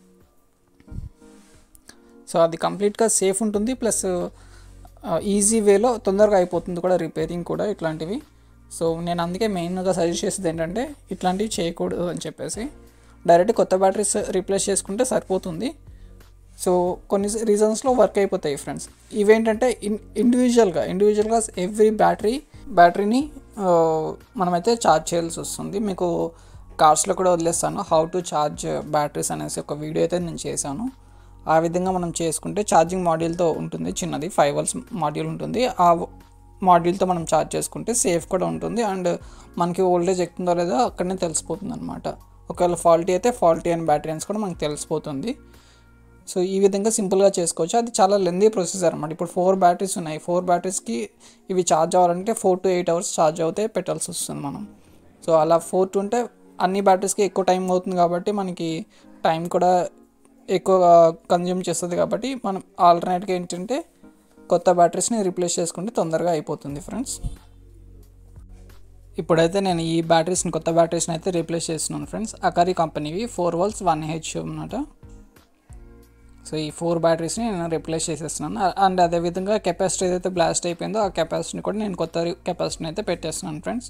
సో అది కంప్లీట్గా సేఫ్ ఉంటుంది ప్లస్ ఈజీ వేలో తొందరగా అయిపోతుంది కూడా రిపేరింగ్ కూడా ఇట్లాంటివి సో నేను అందుకే మెయిన్గా సజెస్ట్ చేసేది ఏంటంటే ఇట్లాంటివి చేయకూడదు అని చెప్పేసి డైరెక్ట్ కొత్త బ్యాటరీస్ రీప్లేస్ చేసుకుంటే సరిపోతుంది సో కొన్ని రీజన్స్లో వర్క్ అయిపోతాయి ఫ్రెండ్స్ ఇవేంటంటే ఇన్ ఇండివిజువల్గా ఇండివిజువల్గా ఎవ్రీ బ్యాటరీ బ్యాటరీని ఆ, మనమైతే ఛార్జ్ చేయాల్సి వస్తుంది మీకు కార్స్లో కూడా వదిలేస్తాను హౌ టు ఛార్జ్ బ్యాటరీస్ అనేసి ఒక వీడియో అయితే నేను చేశాను ఆ విధంగా మనం చేసుకుంటే ఛార్జింగ్ మాడ్యూల్తో ఉంటుంది చిన్నది ఫైవ్ వల్స్ మాడ్యూల్ ఉంటుంది ఆ మాడ్యూల్తో మనం ఛార్జ్ చేసుకుంటే సేఫ్ కూడా ఉంటుంది అండ్ మనకి వోల్టేజ్ ఎక్కుతుందో లేదో అక్కడనే తెలిసిపోతుంది అనమాట ఒకవేళ ఫాల్టీ అయితే ఫాల్టీ అని బ్యాటరీ అని కూడా మనకు తెలిసిపోతుంది సో ఈ విధంగా సింపుల్గా చేసుకోవచ్చు అది చాలా లెందీ ప్రొసీజర్ అనమాట ఇప్పుడు ఫోర్ బ్యాటరీస్ ఉన్నాయి ఫోర్ బ్యాటరీస్కి ఇవి ఛార్జ్ అవ్వాలంటే four to eight hours charge అవుతే పెట్టాల్సి వస్తుంది మనం సో అలా ఫోర్ టు ఉంటే అన్ని బ్యాటరీస్కి ఎక్కువ టైం అవుతుంది కాబట్టి మనకి టైం కూడా ఎక్కువ కన్జ్యూమ్ చేస్తుంది కాబట్టి మనం ఆల్టర్నేట్గా ఏంటంటే కొత్త బ్యాటరీస్ని రీప్లేస్ చేసుకుంటే తొందరగా అయిపోతుంది ఫ్రెండ్స్ ఇప్పుడైతే నేను ఈ బ్యాటరీస్ని కొత్త బ్యాటరీస్ని అయితే రీప్లేస్ చేస్తున్నాను ఫ్రెండ్స్ అకారి కంపెనీవి ఫోర్ వోల్ట్స్ వన్ హెచ్ అన్నమాట సో ఈ ఫోర్ బ్యాటరీస్ని నేను రిప్లేస్ చేసేస్తున్నాను అండ్ అదేవిధంగా కెపాసిటీ ఏదైతే బ్లాస్ట్ అయిపోయిందో ఆ కెపాసిటీని కూడా నేను కొత్త కెపాసిటీని అయితే పెట్టేస్తున్నాను ఫ్రెండ్స్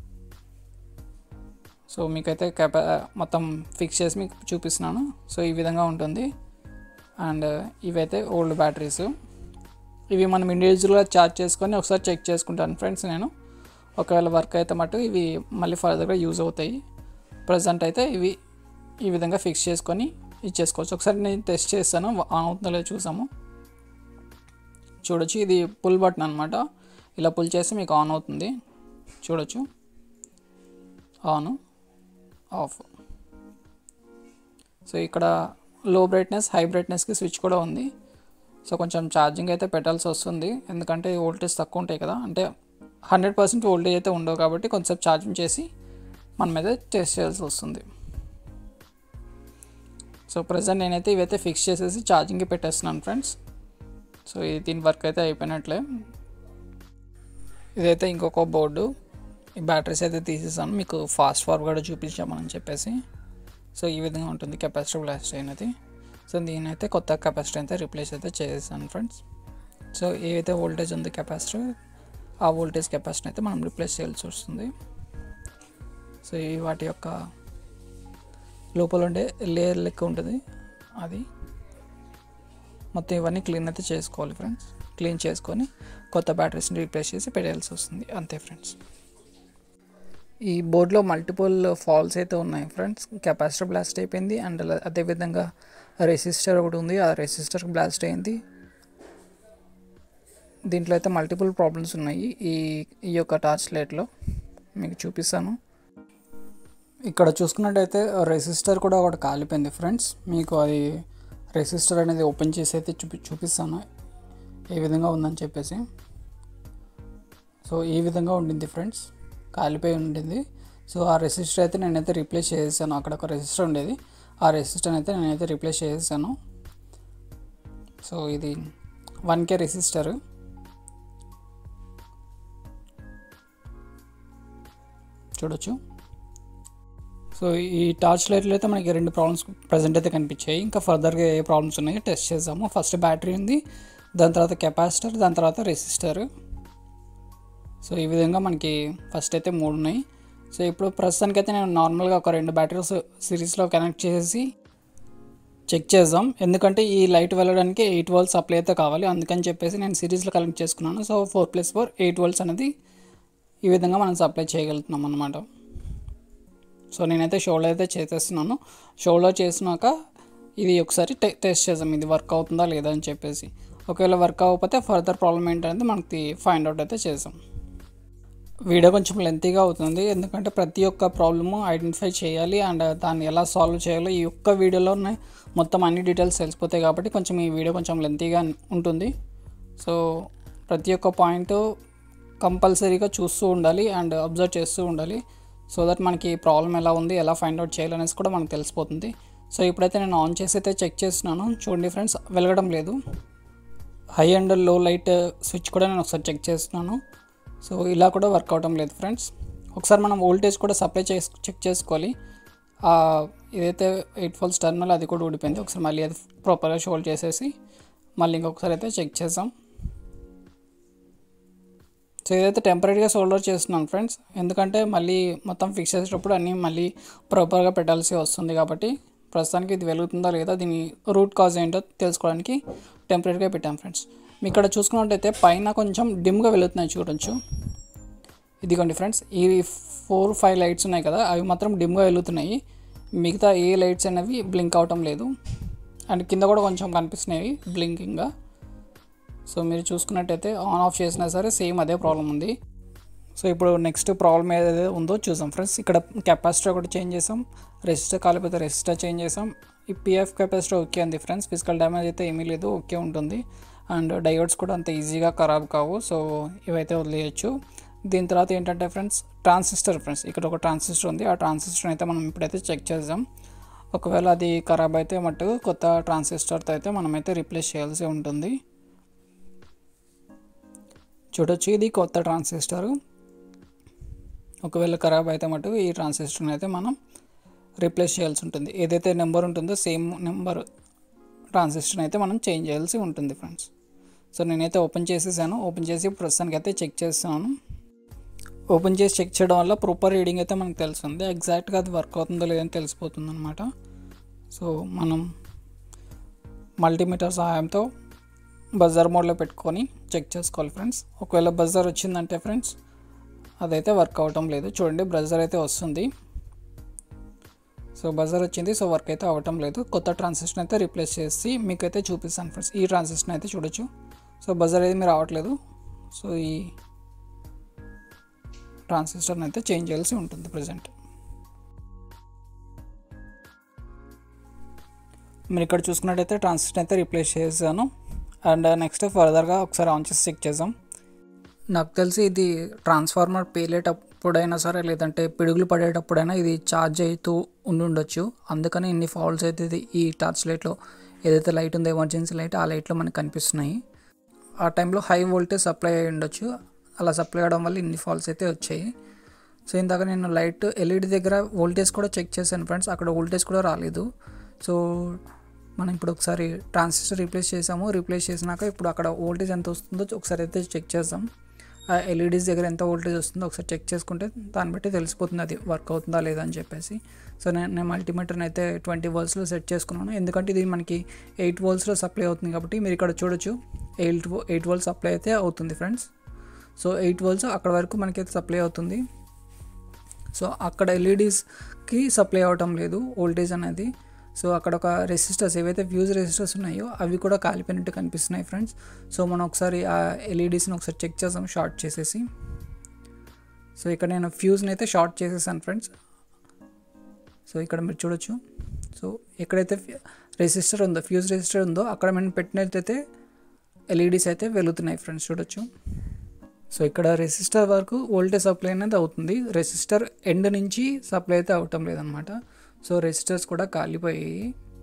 సో మీకైతే కెపా మొత్తం ఫిక్స్ చేసి మీకు చూపిస్తున్నాను సో ఈ విధంగా ఉంటుంది అండ్ ఇవైతే ఓల్డ్ బ్యాటరీస్ ఇవి మనం ఇండివిజువల్గా ఛార్జ్ చేసుకొని ఒకసారి చెక్ చేసుకుంటాను ఫ్రెండ్స్ నేను ఒకవేళ వర్క్ అయితే మటు ఇవి మళ్ళీ ఫర్దర్గా యూజ్ అవుతాయి ప్రజెంట్ అయితే ఇవి ఈ విధంగా ఫిక్స్ చేసుకొని ఇచ్చేసుకోవచ్చు ఒకసారి నేను టెస్ట్ చేస్తాను ఆన్ అవుతుందో లేదో చూసాము చూడొచ్చు ఇది పుల్ బటన్ అనమాట ఇలా పుల్ చేస్తే మీకు ఆన్ అవుతుంది చూడొచ్చు ఆన్ ఆఫ్ సో ఇక్కడ లో బ్రైట్నెస్ హై బ్రైట్నెస్కి స్విచ్ కూడా ఉంది సో కొంచెం ఛార్జింగ్ అయితే పెట్టాల్సి వస్తుంది ఎందుకంటే వోల్టేజ్ తక్కువ ఉంటాయి కదా అంటే హండ్రెడ్ పర్సెంట్ వోల్టేజ్ అయితే ఉండవు కాబట్టి కొంచెం ఛార్జింగ్ చేసి మనం అయితే టెస్ట్ చేయాల్సి వస్తుంది సో ప్రజెంట్ నేనైతే ఇవైతే ఫిక్స్ చేసేసి ఛార్జింగ్కి పెట్టేస్తున్నాను ఫ్రెండ్స్ సో ఇది దీని వర్క్ అయితే అయిపోయినట్లే ఇదైతే ఇంకొక బోర్డు ఈ బ్యాటరీస్ అయితే తీసేసాను మీకు ఫాస్ట్ ఫార్వర్డ్ చూపించామని చెప్పేసి సో ఈ విధంగా ఉంటుంది కెపాసిటర్ బ్లాస్ట్ అయినది సో దీనైతే కొత్త కెపాసిటర్ అయితే రిప్లేస్ అయితే చేసేసాను ఫ్రెండ్స్ సో ఏదైతే వోల్టేజ్ ఉంది కెపాసిటర్ ఆ వోల్టేజ్ కెపాసిటర్ అయితే మనం రిప్లేస్ చేయాల్సి వస్తుంది సో ఈ వాటి యొక్క లోపల ఉండే లేయర్ లెక్క ఉంటుంది అది మొత్తం ఇవన్నీ క్లీన్ అయితే చేసుకోవాలి ఫ్రెండ్స్ క్లీన్ చేసుకొని కొత్త బ్యాటరీస్ని రీప్లేస్ చేసి పెట్టాల్సి వస్తుంది అంతే ఫ్రెండ్స్ ఈ బోర్డులో మల్టిపుల్ ఫాల్స్ అయితే ఉన్నాయి ఫ్రెండ్స్ కెపాసిటర్ బ్లాస్ట్ అయిపోయింది అండ్ అలా- అదేవిధంగా రెసిస్టర్ ఒకటి ఉంది ఆ రెసిస్టర్ బ్లాస్ట్ అయింది దీంట్లో అయితే మల్టిపుల్ ప్రాబ్లమ్స్ ఉన్నాయి ఈ ఈ యొక్క టార్చ్ లైట్లో మీకు చూపిస్తాను ఇక్కడ చూసుకున్నట్టయితే రెసిస్టర్ కూడా ఒకటి కాలిపోయింది ఫ్రెండ్స్ మీకు అది రెసిస్టర్ అనేది ఓపెన్ చేసి అయితే చూపి చూపిస్తాను ఏ విధంగా ఉందని చెప్పేసి సో ఈ విధంగా ఉండింది ఫ్రెండ్స్ కాలిపోయి ఉండింది సో ఆ రెసిస్టర్ అయితే నేనైతే రీప్లేస్ చేసేసాను అక్కడ ఒక రెసిస్టర్ ఉండేది ఆ రెసిస్టర్ అయితే నేనైతే రీప్లేస్ చేసేసాను సో ఇది వన్ కే రెసిస్టర్ చూడొచ్చు సో ఈ టార్చ్ లైట్లో అయితే మనకి రెండు ప్రాబ్లమ్స్ ప్రజెంట్ అయితే కనిపించాయి ఇంకా ఫర్దర్గా ఏ ప్రాబ్లమ్స్ ఉన్నాయో టెస్ట్ చేద్దాము ఫస్ట్ బ్యాటరీ ఉంది దాని తర్వాత కెపాసిటర్ దాని తర్వాత రెసిస్టర్ సో ఈ విధంగా మనకి ఫస్ట్ అయితే మూడు ఉన్నాయి సో ఇప్పుడు ప్రస్తుతానికైతే నేను నార్మల్గా ఒక రెండు బ్యాటరీస్ సిరీస్లో కనెక్ట్ చేసి చెక్ చేద్దాం ఎందుకంటే ఈ లైట్ వెళ్ళడానికి ఎయిట్ వోల్ట్స్ సప్లై అయితే కావాలి అందుకని చెప్పేసి నేను సిరీస్లో కనెక్ట్ చేసుకున్నాను so four plus four eight volts అనేది ఈ విధంగా మనం సప్లై చేయగలుగుతున్నాం అనమాట సో నేనైతే షోలో అయితే చేసేస్తున్నాను షోలో చేసినాక ఇది ఒకసారి టె టెస్ట్ చేద్దాం ఇది వర్క్ అవుతుందా లేదా అని చెప్పేసి ఒకవేళ వర్క్ అవ్వకపోతే ఫర్దర్ ప్రాబ్లం ఏంటనేది మనకి ఫైండ్ అవుట్ అయితే చేద్దాం వీడియో కొంచెం లెంతీగా అవుతుంది ఎందుకంటే ప్రతి ఒక్క ప్రాబ్లము ఐడెంటిఫై చేయాలి అండ్ దాన్ని ఎలా సాల్వ్ చేయాలో ఈ ఒక్క వీడియోలోనే మొత్తం అన్ని డీటెయిల్స్ తెలిసిపోతాయి కాబట్టి కొంచెం ఈ వీడియో కొంచెం లెంతీగా ఉంటుంది సో ప్రతి ఒక్క పాయింట్ కంపల్సరీగా చూస్తూ ఉండాలి అండ్ అబ్జర్వ్ చేస్తూ ఉండాలి సో దట్ మనకి ప్రాబ్లం ఎలా ఉంది ఎలా ఫైండ్ అవుట్ చేయాలనేసి కూడా మనకు తెలిసిపోతుంది సో ఇప్పుడైతే నేను ఆన్ చేసి అయితే చెక్ చేస్తున్నాను చూడండి ఫ్రెండ్స్ వెలగడం లేదు high and low light switch కూడా నేను ఒకసారి చెక్ చేస్తున్నాను సో ఇలా కూడా వర్క్ అవటం లేదు ఫ్రెండ్స్ ఒకసారి మనం వోల్టేజ్ కూడా సప్లై చేసి చెక్ చేసుకోవాలి ఏదైతే ఎయిట్ ఫోల్స్ టర్మినల్ అది కూడా ఊడిపోయింది ఒకసారి మళ్ళీ అది ప్రాపర్గా షోల్డ్ చేసేసి మళ్ళీ ఇంకొకసారి అయితే చెక్ చేసాం సో ఇదైతే టెంపరీగా సోల్డర్ చేస్తున్నాను ఫ్రెండ్స్ ఎందుకంటే మళ్ళీ మొత్తం ఫిక్స్ చేసేటప్పుడు అన్నీ మళ్ళీ ప్రాపర్గా పెట్టాల్సి వస్తుంది కాబట్టి ప్రస్తుతానికి ఇది వెలుగుతుందా లేదా దీని రూట్ కాజ్ ఏంటో తెలుసుకోవడానికి టెంపరీగా పెట్టాం ఫ్రెండ్స్ మీ ఇక్కడ చూసుకున్నట్టయితే పైన కొంచెం డిమ్గా వెలుగుతున్నాయి చూడొచ్చు ఇదిగోండి ఫ్రెండ్స్ ఈ ఫోర్ ఫైవ్ లైట్స్ ఉన్నాయి కదా అవి మాత్రం డిమ్గా వెలుగుతున్నాయి మిగతా ఏ లైట్స్ అనేవి బ్లింక్ అవటం లేదు అండ్ కింద కూడా కొంచెం కనిపిస్తున్నాయి బ్లింకింగ్గా సో మీరు చూసుకున్నట్టయితే ఆన్ ఆఫ్ చేసినా సరే సేమ్ అదే ప్రాబ్లం ఉంది సో ఇప్పుడు నెక్స్ట్ ప్రాబ్లం ఏదైతే ఉందో చూసాం ఫ్రెండ్స్ ఇక్కడ కెపాసిటర్ ఒకటి చేంజ్ చేసాం రెసిస్టర్ కాలిపోతే రెసిస్టర్ చేంజ్ చేసాం ఈ పిఎఫ్ కెపాసిటర్ ఓకే ఉంది ఫ్రెండ్స్ ఫిజికల్ డ్యామేజ్ అయితే ఏమీ లేదు ఓకే ఉంటుంది అండ్ డయోడ్స్ కూడా అంత ఈజీగా ఖరాబ్ కావు సో ఇవైతే వదిలేయచ్చు దీని తర్వాత ఏంటంటే ఫ్రెండ్స్ ట్రాన్సిస్టర్ ఫ్రెండ్స్ ఇక్కడ ఒక ట్రాన్సిస్టర్ ఉంది ఆ ట్రాన్సిస్టర్ అయితే మనం ఇప్పుడైతే చెక్ చేద్దాం ఒకవేళ అది ఖరాబ్ అయితే మట్టుకు కొత్త ట్రాన్సిస్టర్తో అయితే మనమైతే రీప్లేస్ చేయాల్సి ఉంటుంది చూడొచ్చు ఇది కొత్త ట్రాన్సిస్టర్ ఒకవేళ ఖరాబ్ అయితే మటుకు ఈ ట్రాన్సిస్టర్ని అయితే మనం రీప్లేస్ చేయాల్సి ఉంటుంది ఏదైతే నెంబర్ ఉంటుందో సేమ్ నెంబర్ ట్రాన్సిస్టర్ని అయితే మనం చేంజ్ చేయాల్సి ఉంటుంది ఫ్రెండ్స్ సో నేనైతే ఓపెన్ చేసేసాను ఓపెన్ చేసి ప్రస్తుతానికి అయితే చెక్ చేస్తున్నాను ఓపెన్ చేసి చెక్ చేయడం వల్ల ప్రాపర్ రీడింగ్ అయితే మనకు తెలుస్తుంది ఎగ్జాక్ట్గా అది వర్క్ అవుతుందో లేదని తెలిసిపోతుంది అనమాట సో మనం మల్టీమీటర్ సహాయంతో బజార్ మోడ్లో పెట్టుకొని చెక్ చేసుకోవాలి ఫ్రెండ్స్ ఒకవేళ బజార్ వచ్చిందంటే ఫ్రెండ్స్ అదైతే వర్క్ అవటం లేదు చూడండి బ్రజర్ అయితే వస్తుంది సో బజార్ వచ్చింది సో వర్క్ అయితే అవ్వటం లేదు కొత్త ట్రాన్సిస్టర్ అయితే రీప్లేస్ చేసి మీకైతే చూపిస్తాను ఫ్రెండ్స్ ఈ ట్రాన్సిస్టర్ అయితే చూడొచ్చు సో బజార్ అయితే మీరు రావట్లేదు సో ఈ ట్రాన్సిస్టర్ని అయితే చేంజ్ చేయాల్సి ఉంటుంది ప్రజెంట్ మీరు ఇక్కడ చూసుకున్నట్టయితే ట్రాన్సిస్టర్ అయితే రీప్లేస్ చేశాను అండ్ నెక్స్ట్ ఫర్దర్గా ఒకసారి ఆన్ చేసి చెక్ చేద్దాం నాకు తెలిసి ఇది ట్రాన్స్ఫార్మర్ పేలేటప్పుడైనా సరే లేదంటే పిడుగులు పడేటప్పుడైనా ఇది ఛార్జ్ అవుతూ ఉండి ఉండొచ్చు అందుకని ఇన్ని ఫాల్ట్స్ అయితే ఇది ఈ టార్చ్ లైట్లో ఏదైతే లైట్ ఉందో ఎమర్జెన్సీ లైట్ ఆ లైట్లో మనకు కనిపిస్తున్నాయి ఆ టైంలో హై వోల్టేజ్ సప్లై అయి ఉండొచ్చు అలా సప్లై అవడం వల్ల ఇన్ని ఫాల్ట్స్ అయితే వచ్చాయి సో ఇందాక నేను లైట్ ఎల్ఈడి దగ్గర వోల్టేజ్ కూడా చెక్ చేశాను ఫ్రెండ్స్ అక్కడ వోల్టేజ్ కూడా రాలేదు సో మనం ఇప్పుడు ఒకసారి ట్రాన్సిస్టర్ రీప్లేస్ చేసాము రీప్లేస్ చేసినాక ఇప్పుడు అక్కడ వోల్టేజ్ ఎంత వస్తుందో ఒకసారి అయితే చెక్ చేద్దాం ఆ ఎల్ఈడీస్ దగ్గర ఎంత వోల్టేజ్ వస్తుందో ఒకసారి చెక్ చేసుకుంటే దాన్ని బట్టి తెలిసిపోతుంది అది వర్క్ అవుతుందా లేదా అని చెప్పేసి సో నేను నేను మల్టీమీటర్ని అయితే ట్వంటీ వోల్ట్స్లో సెట్ చేసుకున్నాను ఎందుకంటే ఇది మనకి ఎయిట్ వోల్ట్స్లో సప్లై అవుతుంది కాబట్టి మీరు ఇక్కడ చూడొచ్చు ఎయిట్ ఎయిట్ వోల్ట్స్ సప్లై అయితే అవుతుంది ఫ్రెండ్స్ సో ఎయిట్ వోల్ట్స్ అక్కడ వరకు మనకైతే సప్లై అవుతుంది సో అక్కడ ఎల్ఈడీస్కి సప్లై అవ్వటం లేదు వోల్టేజ్ అనేది సో అక్కడ ఒక రెసిస్టర్స్ ఏవైతే ఫ్యూజ్ రెసిస్టర్స్ ఉన్నాయో అవి కూడా కాలిపోయినట్టు కనిపిస్తున్నాయి ఫ్రెండ్స్ సో మనం ఒకసారి ఆ ఎల్ఈడీస్ని ఒకసారి చెక్ చేద్దాం షార్ట్ చేసేసి సో ఇక్కడ నేను ఫ్యూజ్ని అయితే షార్ట్ చేసేసాను ఫ్రెండ్స్ సో ఇక్కడ మీరు చూడొచ్చు సో ఎక్కడైతే రెసిస్టర్ ఉందో ఫ్యూజ్ రెసిస్టర్ ఉందో అక్కడ మనం పెట్టినట్టయితే ఎల్ఈడీస్ అయితే వెలుగుతున్నాయి ఫ్రెండ్స్ చూడొచ్చు సో ఇక్కడ రెసిస్టర్ వరకు వోల్టేజ్ సప్లై అనేది అవుతుంది రెసిస్టర్ ఎండ్ నుంచి సప్లై అయితే అవటం లేదనమాట సో రెసిస్టర్స్ కూడా కాలిపోయాయి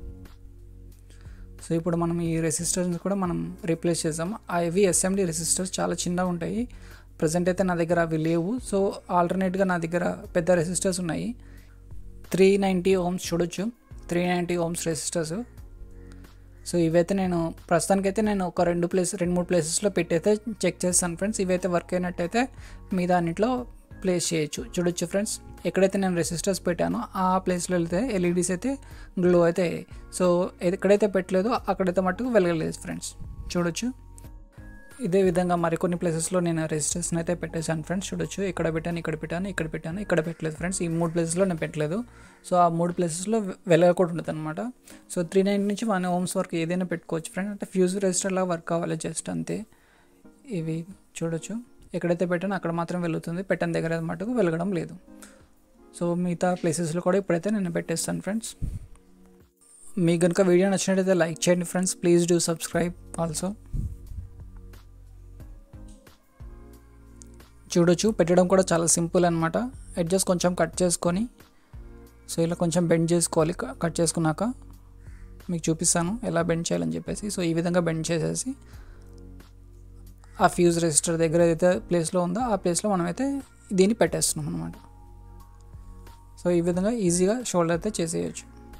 సో ఇప్పుడు మనం ఈ రెసిస్టర్స్ కూడా మనం రీప్లేస్ చేద్దాం అవి ఎస్ఎండి రెసిస్టర్స్ చాలా చిన్నగా ఉంటాయి ప్రజెంట్ అయితే నా దగ్గర అవి లేవు సో ఆల్టర్నేట్గా నా దగ్గర పెద్ద రెసిస్టర్స్ ఉన్నాయి త్రీ నైంటీ ఓమ్స్ చూడొచ్చు three ninety ohms resistors so ఇవైతే నేను ప్రస్తుతానికైతే నేను ఒక రెండు ప్లేస్ రెండు మూడు ప్లేసెస్లో పెట్టయితే చెక్ చేస్తాను ఫ్రెండ్స్ ఇవైతే వర్క్ అయినట్టయితే మీ దానిట్లో ప్లేస్ చేయొచ్చు చూడొచ్చు ఫ్రెండ్స్ ఎక్కడైతే నేను రెసిస్టర్స్ పెట్టానో ఆ ప్లేస్లో వెళ్తే ఎల్ఈడీస్ అయితే గ్లో అయితే అయ్యాయి. సో ఎక్కడైతే పెట్టలేదో అక్కడైతే మట్టుకు వెలగలేదు ఫ్రెండ్స్ చూడొచ్చు ఇదే విధంగా మరికొన్ని ప్లేసెస్లో నేను రెసిస్టర్స్ని అయితే పెట్టేశాను ఫ్రెండ్స్ చూడొచ్చు ఇక్కడ పెట్టాను ఇక్కడ పెట్టాను ఇక్కడ పెట్టాను ఇక్కడ పెట్టలేదు ఫ్రెండ్స్ ఈ మూడు ప్లేసెస్లో నేను పెట్టలేదు సో ఆ మూడు ప్లేసెస్లో వెలగ కూడా ఉంటుంది అనమాట సో త్రీ నైన్ నుంచి వన్ ఓమ్స్ వరకు ఏదైనా పెట్టుకోవచ్చు ఫ్రెండ్స్ అంటే ఫ్యూజ్ రెసిస్టర్ లాగా వర్క్ అవ్వాలి జస్ట్ అంతే ఇవి చూడొచ్చు ఎక్కడైతే పెట్టానో అక్కడ మాత్రం వెలుగుతుంది పెట్టని దగ్గర మటుకు వెలగడం లేదు సో మిగతా ప్లేసెస్లో కూడా ఇప్పుడైతే నేను పెట్టేస్తాను ఫ్రెండ్స్ మీకు కనుక వీడియో నచ్చినట్టయితే లైక్ చేయండి friends please do subscribe also చూడొచ్చు పెట్టడం కూడా చాలా సింపుల్ అనమాట ఎడ్జెస్ కొంచెం కట్ చేసుకొని సో ఇలా కొంచెం బెండ్ చేసుకోవాలి క- కట్ చేసుకున్నాక మీకు చూపిస్తాను ఎలా బెండ్ చేయాలని చెప్పేసి సో ఈ విధంగా బెండ్ చేసేసి ఆ ఫ్యూజ్ రెసిస్టర్ దగ్గర ఏదైతే ప్లేస్లో ఉందో ఆ ప్లేస్లో మనమైతే దీన్ని పెట్టేస్తున్నాం అనమాట సో ఈ విధంగా ఈజీగా షోల్డర్ అయితే చేసేయచ్చు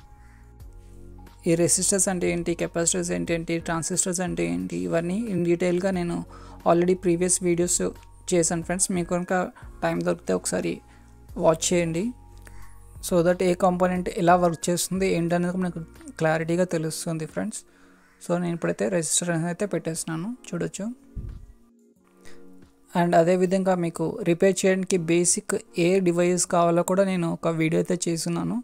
ఈ రెసిస్టర్స్ అంటే ఏంటి కెపాసిటర్స్ ఏంటి ఏంటి ట్రాన్సిస్టర్స్ అంటే ఏంటి ఇవన్నీ ఇన్ డీటెయిల్గా నేను ఆల్రెడీ ప్రీవియస్ వీడియోస్ చేశాను ఫ్రెండ్స్ మీకు కనుక టైం దొరికితే ఒకసారి వాచ్ చేయండి సో దట్ ఏ కాంపోనెంట్ ఎలా వర్క్ చేస్తుంది ఏంటనేది మనకు క్లారిటీగా తెలుస్తుంది ఫ్రెండ్స్ సో నేను ఇప్పుడైతే రెసిస్టర్ అనేది అయితే పెట్టేస్తున్నాను చూడొచ్చు అండ్ అదేవిధంగా మీకు రిపేర్ చేయడానికి బేసిక్ ఏ డివైస్ కావాలో కూడా నేను ఒక వీడియో అయితే చేస్తున్నాను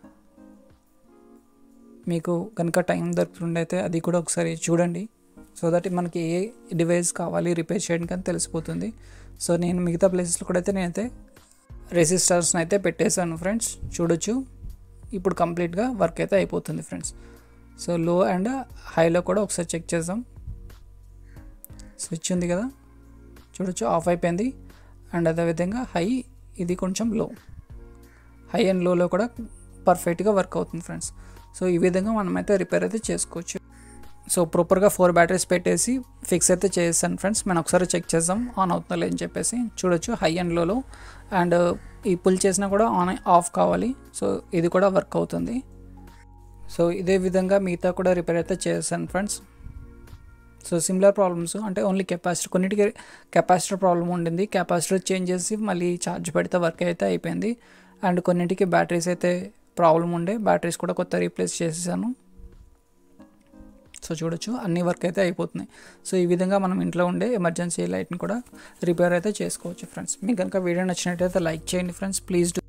మీకు కనుక టైం దొరుకుతుండైతే అది కూడా ఒకసారి చూడండి సో దట్ మనకి ఏ డివైస్ కావాలి రిపేర్ చేయడానికి అని తెలిసిపోతుంది సో నేను మిగతా ప్లేసెస్లో కూడా అయితే నేనైతే రెసిస్టర్స్ని అయితే పెట్టేశాను ఫ్రెండ్స్ చూడొచ్చు ఇప్పుడు కంప్లీట్గా వర్క్ అయితే అయిపోతుంది ఫ్రెండ్స్ సో లో అండ్ హైలో కూడా ఒకసారి చెక్ చేద్దాం స్విచ్ ఉంది కదా చూడొచ్చు ఆఫ్ అయిపోయింది అండ్ అదేవిధంగా హై ఇది కొంచెం లో హై అండ్ లోలో కూడా పర్ఫెక్ట్గా వర్క్ అవుతుంది ఫ్రెండ్స్ సో ఈ విధంగా మనమైతే రిపేర్ అయితే చేసుకోవచ్చు సో ప్రాపర్గా ఫోర్ బ్యాటరీస్ పెట్టేసి ఫిక్స్ అయితే చేస్తాను ఫ్రెండ్స్ మనం ఒకసారి చెక్ చేద్దాం ఆన్ అవుతుందా లేదని చెప్పేసి చూడొచ్చు హై అండ్ లోలో అండ్ ఈ పుల్ చేసినా కూడా ఆన్ ఆఫ్ కావాలి సో ఇది కూడా వర్క్ అవుతుంది సో ఇదే విధంగా మిగతా కూడా రిపేర్ అయితే చేస్తాను ఫ్రెండ్స్ సో సిమిలర్ ప్రాబ్లమ్స్ అంటే ఓన్లీ కెపాసిటర్ కొన్నిటికి కెపాసిటర్ ప్రాబ్లం ఉండింది కెపాసిటర్ చేంజ్ చేసి మళ్ళీ ఛార్జ్ పెడితే వర్క్ అయితే అయిపోయింది అండ్ కొన్నిటికి బ్యాటరీస్ అయితే ప్రాబ్లం ఉండే బ్యాటరీస్ కూడా కొత్త రీప్లేస్ చేసేసాను సో చూడొచ్చు అన్ని వర్క్ అయితే అయిపోతున్నాయి సో ఈ విధంగా మనం ఇంట్లో ఉండే ఎమర్జెన్సీ లైట్ని కూడా రిపేర్ అయితే చేసుకోవచ్చు ఫ్రెండ్స్ మీకు కనుక వీడియో నచ్చినట్టయితే లైక్ చేయండి ఫ్రెండ్స్ ప్లీజ్ డూ